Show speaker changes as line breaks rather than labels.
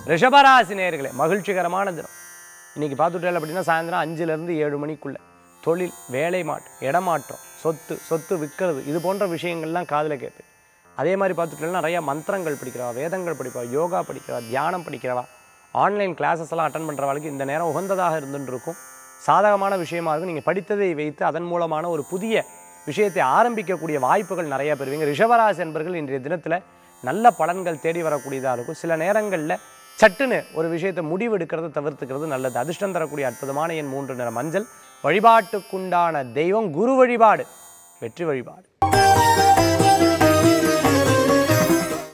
ரிஷபராசி நேயர்களே மகிழ்ச்சிகரமான தினம் இன்னைக்கு பார்த்துட்டேன் அப்படின்னா சாயந்தரம் அஞ்சுலேருந்து ஏழு மணிக்குள்ள தொழில் வேலை மாற்றம் இடமாற்றம் சொத்து சொத்து விற்கிறது இது போன்ற விஷயங்கள்லாம் காதில் கேட்பேன் அதே மாதிரி பார்த்துட்டேன்னா நிறைய மந்திரங்கள் படிக்கிறவா வேதங்கள் படிப்பா யோகா படிக்கிறவா தியானம் படிக்கிறவா ஆன்லைன் கிளாஸஸ் எல்லாம் அட்டன் பண்ணுறவளுக்கு இந்த நேரம் உகந்ததாக இருந்துட்டு இருக்கும் சாதகமான விஷயமா இருக்கும் நீங்கள் படித்ததை வைத்து அதன் மூலமான ஒரு புதிய விஷயத்தை ஆரம்பிக்கக்கூடிய வாய்ப்புகள் நிறைய பெறுவீங்க ரிஷபராசி என்பர்கள் இன்றைய தினத்தில் நல்ல பலன்கள் தேடி வரக்கூடியதாக இருக்கும் சில நேரங்களில் சட்டுன்னு ஒரு விஷயத்தை முடிவெடுக்கிறத தவிர்த்துக்கிறது நல்லது அதிர்ஷ்டம் தரக்கூடிய அற்புதமான என் மூன்று நிற மஞ்சள் வழிபாட்டுக்குண்டான தெய்வம் குரு வழிபாடு வெற்றி வழிபாடு